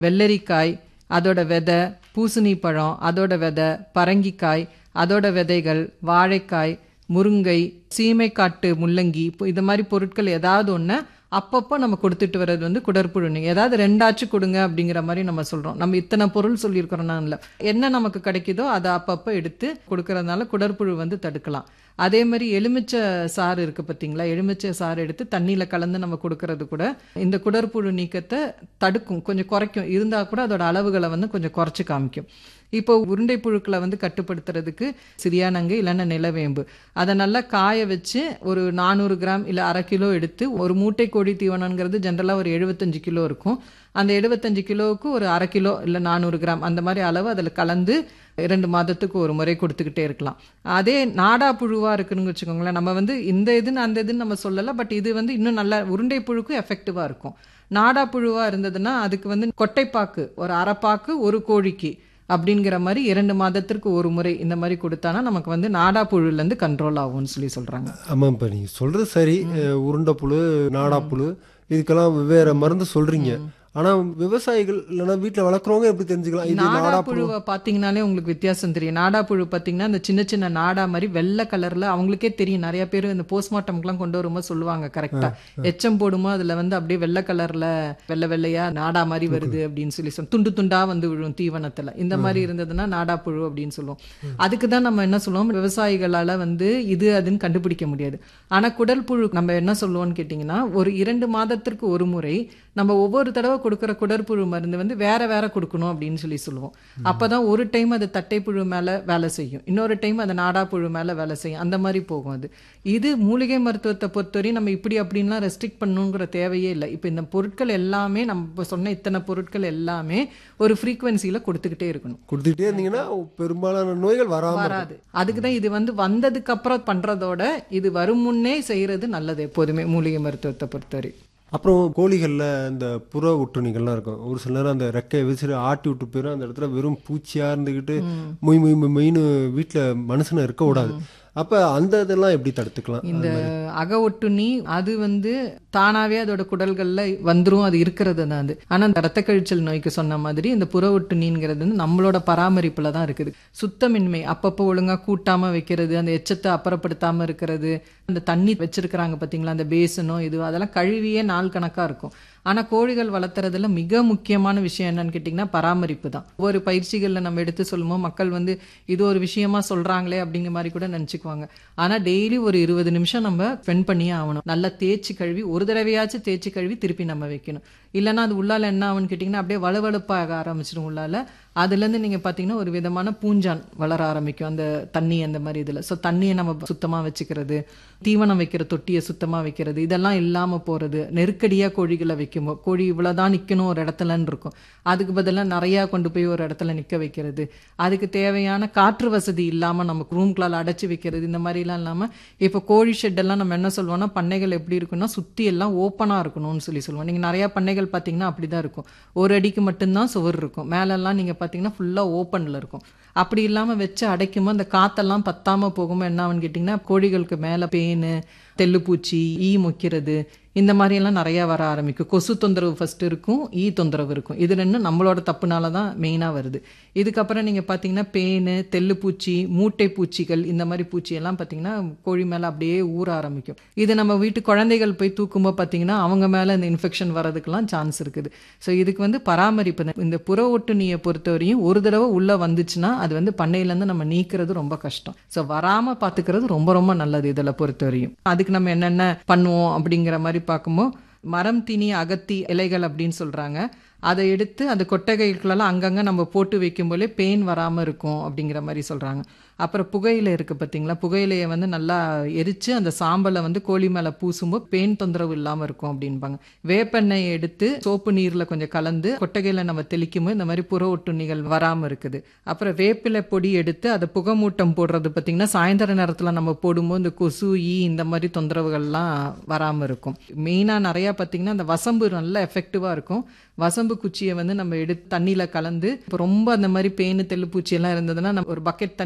வெள்ளரிக்காய் அதோட விதை பூசணி பழம் அதோட விதை பரங்கிக்காய் அதோட விதைகள் வாழைக்காய் முருங்கை சீமைக்காட்டு முள்ளங்கி இப்போ இது மாதிரி பொருட்கள் ஏதாவது ஒன்று அப்பப்போ நம்ம கொடுத்துட்டு வர்றது வந்து குடற்புழு ஏதாவது ரெண்டாச்சும் கொடுங்க அப்படிங்கிற மாதிரி நம்ம சொல்கிறோம் நம்ம இத்தனை பொருள் சொல்லியிருக்கிறோம்னா இல்லை என்ன நமக்கு கிடைக்குதோ அதை அப்பப்போ எடுத்து கொடுக்கறதுனால குடற்புழு வந்து தடுக்கலாம் அதே மாதிரி எலுமிச்சை சாறு இருக்குது பார்த்தீங்களா எலுமிச்சை சாறு எடுத்து தண்ணியில் கலந்து நம்ம கொடுக்கறது கூட இந்த குடற்புழு நீக்கத்தை தடுக்கும் கொஞ்சம் குறைக்கும் இருந்தால் கூட அதோட அளவுகளை வந்து கொஞ்சம் குறைச்சி காமிக்கும் இப்போ உருண்டை புழுக்களை வந்து கட்டுப்படுத்துறதுக்கு சிறியானங்கு இல்லைன்னா நிலவேம்பு அதை நல்லா காய வச்சு ஒரு நானூறு கிராம் இல்லை அரை கிலோ எடுத்து ஒரு மூட்டை கோழி தீவனங்கிறது ஜென்ரலாக ஒரு எழுபத்தஞ்சு கிலோ இருக்கும் அந்த எழுபத்தஞ்சு கிலோவுக்கு ஒரு அரை கிலோ இல்லை நானூறு கிராம் அந்த மாதிரி அளவு அதில் கலந்து இரண்டு மாதத்துக்கு ஒரு முறை கொடுத்துக்கிட்டே இருக்கலாம் அதே நாடா புழுவாக இருக்குன்னு வச்சுக்கோங்களேன் நம்ம வந்து இந்த இதுன்னு அந்த இதுன்னு நம்ம சொல்லலை பட் இது வந்து இன்னும் நல்லா உருண்டை புழுக்கும் எஃபெக்டிவாக இருக்கும் நாடா புழுவாக இருந்ததுன்னா அதுக்கு வந்து கொட்டைப்பாக்கு ஒரு அரைப்பாக்கு ஒரு கோழிக்கு அப்படிங்கிற மாதிரி இரண்டு மாதத்திற்கு ஒரு முறை இந்த மாதிரி கொடுத்தானா நமக்கு வந்து நாடா புழுலேருந்து கண்ட்ரோல் ஆகும்னு சொல்லி சொல்கிறாங்க ஆமாம் இப்போ நீங்கள் சொல்கிறது சரி அஹ், உருண்டை புழு நாடா புழு இதுக்கெல்லாம் வெவ்வேறு மருந்து சொல்கிறீங்க ஆனால் விவசாயிகள் இல்லைன்னா வீட்டில் வளர்க்குறவங்க எப்படி தெரிஞ்சுக்கலாம் இது நாடா நாடா புழு புழுவை பார்த்தீங்கனாலே உங்களுக்கு வித்தியாசம் தெரியும் நாடா புழு பார்த்தீங்கன்னா அந்த சின்ன சின்ன நாடா மாதிரி வெள்ளை கலர்ல அவங்களுக்கே தெரியும் நிறைய பேர் இந்த போஸ்ட்மார்ட்டம்க்குலாம் கொண்டு வரும்போது சொல்லுவாங்க கரெக்டா எச்சம் போடுமோ அதுல வந்து அப்படியே வெள்ளை கலர்ல வெள்ளை வெள்ளையா நாடா மாதிரி வருது அப்படின்னு சொல்லி சொல்லுவோம் துண்டு துண்டா வந்து விழும் தீவனத்துல இந்த மாதிரி இருந்ததுன்னா நாடா புழு அப்படின்னு சொல்லுவோம் அதுக்கு தான் நம்ம என்ன சொல்லுவோம் விவசாயிகளால வந்து இது அதுன்னு கண்டுபிடிக்க முடியாது ஆனா குடல் புழு நம்ம என்ன சொல்லுவோம்னு கேட்டிங்கன்னா ஒரு இரண்டு மாதத்திற்கு ஒரு முறை நம்ம ஒவ்வொரு தடவை கொடுக்குற குடற்புழு மருந்து வந்து வேற வேற கொடுக்கணும் அப்படின்னு சொல்லி சொல்லுவோம் அப்பதான் ஒரு டைம் அது தட்டைப்புழு மேல வேலை செய்யும் இன்னொரு டைம் அது நாடா புழு மேல வேலை செய்யும் அந்த மாதிரி போகும் அது இது மூலிகை மருத்துவத்தை பொறுத்தவரையும் நம்ம இப்படி அப்படின்லாம் ரெஸ்ட்ரிக்ட் பண்ணணுங்கிற தேவையே இல்லை இப்போ இந்த பொருட்கள் எல்லாமே நம்ம இப்போ சொன்ன இத்தனை பொருட்கள் எல்லாமே ஒரு ஃப்ரீக்குவென்சியில் கொடுத்துக்கிட்டே இருக்கணும் கொடுத்துக்கிட்டே இருந்தீங்கன்னா பெரும்பாலான நோய்கள் வராமல் வராது அதுக்கு தான் இது வந்து வந்ததுக்கு அப்புறம் பண்றதோட இது வரும் முன்னே செய்யறது நல்லது எப்போதுமே மூலிகை மருத்துவத்தை பொறுத்தவரை அப்புறம் கோழிகளில் இந்த புற ஒட்டுணிகள்லாம் இருக்கும் ஒரு சில நேரம் அந்த ரெக்கையை விசிறு ஆட்டி விட்டு போயிடும் அந்த இடத்துல வெறும் பூச்சியாக இருந்துக்கிட்டு மொய் மொய் மொய் மொய்னு வீட்டில் மனுஷனை இருக்க விடாது அப்போ அந்த இதெல்லாம் எப்படி தடுத்துக்கலாம் இந்த அக ஒட்டுண்ணி அது வந்து தானாவே அதோட குடல்கள்ல வந்துரும் அது இருக்கிறது தான் அது ஆனா இந்த ரத்த கழிச்சல் நோய்க்கு சொன்ன மாதிரி இந்த புற ஒட்டுண்ணிங்கிறது வந்து நம்மளோட பராமரிப்புல தான் இருக்குது சுத்தமின்மை அப்பப்போ ஒழுங்கா கூட்டாம வைக்கிறது அந்த எச்சத்தை அப்புறப்படுத்தாம இருக்கிறது அந்த தண்ணி வச்சிருக்கிறாங்க பாத்தீங்களா அந்த பேசனோ இது அதெல்லாம் கழுவியே நாள் கணக்கா இருக்கும் ஆனா கோழிகள் வளர்த்துறதுல மிக முக்கியமான விஷயம் என்னன்னு கேட்டிங்கன்னா பராமரிப்பு தான் ஒவ்வொரு பயிற்சிகளில் நம்ம எடுத்து சொல்லும்போது மக்கள் வந்து இது ஒரு விஷயமா சொல்றாங்களே அப்படிங்கிற மாதிரி கூட நினச்சிக்குவாங்க ஆனா டெய்லி ஒரு இருபது நிமிஷம் நம்ம ஸ்பெண்ட் பண்ணியே ஆகணும் நல்லா தேய்ச்சி கழுவி ஒரு தடவையாச்சும் தேய்ச்சி கழுவி திருப்பி நம்ம வைக்கணும் இல்லைன்னா அது உள்ளால என்ன ஆகும்னு கேட்டிங்கன்னா அப்படியே வலுவழுப்பாக ஆரம்பிச்சிடும் உள்ளால அதுலேருந்து நீங்கள் பார்த்தீங்கன்னா ஒரு விதமான பூஞ்சான் வளர ஆரம்பிக்கும் அந்த தண்ணி அந்த மாதிரி இதில் ஸோ தண்ணியை நம்ம சுத்தமாக வச்சுக்கிறது தீவனம் வைக்கிற தொட்டியை சுத்தமாக வைக்கிறது இதெல்லாம் இல்லாமல் போகிறது நெருக்கடியாக கோழிகளை வைக்கும்போது கோழி இவ்வளோதான் நிற்கணும் ஒரு இடத்துலன்னு இருக்கும் அதுக்கு பதிலாக நிறையா கொண்டு போய் ஒரு இடத்துல நிற்க வைக்கிறது அதுக்கு தேவையான காற்று வசதி இல்லாமல் நமக்கு ரூம்குள்ளால் அடைச்சி வைக்கிறது இந்த மாதிரிலாம் இல்லாமல் இப்போ கோழி ஷெட்டெல்லாம் நம்ம என்ன சொல்லுவோம்னா பண்ணைகள் எப்படி இருக்குன்னா சுற்றி எல்லாம் ஓப்பனாக இருக்கணும்னு சொல்லி சொல்லுவோம் நீங்கள் நிறையா பண்ணைகள் பார்த்தீங்கன்னா அப்படி தான் இருக்கும் ஒரு அடிக்கு மட்டும்தான் சுவர் இருக்கும் மேலெல்லாம் நீங்கள் பார்த்தீங்கன்னா ஃபுல்லாக ஓப்பனில் இருக்கும் அப்படி இல்லாமல் வச்சு அடைக்கும்போது அந்த காத்தெல்லாம் பத்தாமல் போகும்போது என்ன ஆகுன்னு கேட்டிங்கன்னா கோழிகளுக்கு மேலே பேனு தெல்லுப்பூச்சி ஈ மொக்கிறது இந்த மாதிரியெல்லாம் நிறையா வர ஆரம்பிக்கும் கொசு தொந்தரவு ஃபஸ்ட்டு இருக்கும் ஈ தொந்தரவு இருக்கும் இது ரெண்டும் நம்மளோட தப்புனால தான் மெயினாக வருது இதுக்கப்புறம் நீங்கள் பார்த்தீங்கன்னா பேனு தெல்லுப்பூச்சி மூட்டை பூச்சிகள் இந்த மாதிரி பூச்சியெல்லாம் பார்த்தீங்கன்னா கோழி மேலே அப்படியே ஊற ஆரம்பிக்கும் இது நம்ம வீட்டு குழந்தைகள் போய் தூக்கும்போது பார்த்தீங்கன்னா அவங்க மேலே இந்த இன்ஃபெக்ஷன் வரதுக்கெல்லாம் சான்ஸ் இருக்குது ஸோ இதுக்கு வந்து பராமரிப்பு தான். இந்த புற ஒட்டுண்ணியை பொறுத்தவரையும் ஒரு தடவை உள்ளே வந்துச்சுன்னா அது வந்து பண்ணையிலேருந்து நம்ம நீக்கிறது ரொம்ப கஷ்டம் ஸோ வராமல் பார்த்துக்கிறது ரொம்ப ரொம்ப நல்லது இதில் பொறுத்தவரையும் அதுக்கு நம்ம என்னென்ன பண்ணுவோம் அப்படிங்கிற மாதிரி பார்க்கும்போது மரம் திணி அகத்தி இலைகள் அப்படின்னு சொல்கிறாங்க அதை எடுத்து அந்த கொட்டகைகளெல்லாம் அங்கங்கே நம்ம போட்டு வைக்கும்போதே பெயின் வராமல் இருக்கும் அப்படிங்கிற மாதிரி சொல்கிறாங்க அப்புறம் புகையிலை இருக்குது பார்த்தீங்களா புகையிலையை வந்து நல்லா எரித்து அந்த சாம்பலை வந்து கோழி மேலே பூசும்போது பெயின் தொந்தரவு இல்லாமல் இருக்கும் அப்படின்பாங்க வேப்பெண்ணெயை எடுத்து சோப்பு நீரில் கொஞ்சம் கலந்து கொட்டகையில் நம்ம தெளிக்கும்போது இந்த மாதிரி புற ஒட்டுண்ணிகள் வராமல் இருக்குது அப்புறம் வேப்பிலை பொடி எடுத்து அதை புகைமூட்டம் போடுறது பார்த்தீங்கன்னா சாயந்தர நேரத்தில் நம்ம போடும்போது இந்த கொசு ஈ இந்த மாதிரி தொந்தரவுகள்லாம் வராமல் இருக்கும் மெயினாக நிறையா பார்த்தீங்கன்னா அந்த வசம்பு நல்ல எஃபெக்டிவாக இருக்கும் வசம்பு குச்சியை வந்து நம்ம எடுத்து தண்ணியில் கலந்து இப்போ ரொம்ப அந்த மாதிரி பேனு தெள்ளுப்பூச்சி எல்லாம் இருந்ததுன்னா நம்ம ஒரு பக்கெட் தண்ணியில் இதில்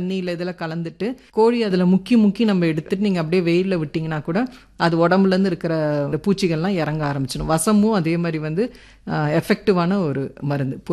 அதில் கலந்துட்டு கோழி அதில் முக்கி முக்கி நம்ம எடுத்துட்டு நீங்கள் அப்படியே வெயிலில் விட்டிங்கன்னா கூட அது உடம்புலேருந்து இருக்கிற இந்த பூச்சிகள்லாம் இறங்க ஆரம்பிச்சிடும் வசமும் அதே மாதிரி வந்து எஃபெக்டிவான ஒரு மருந்து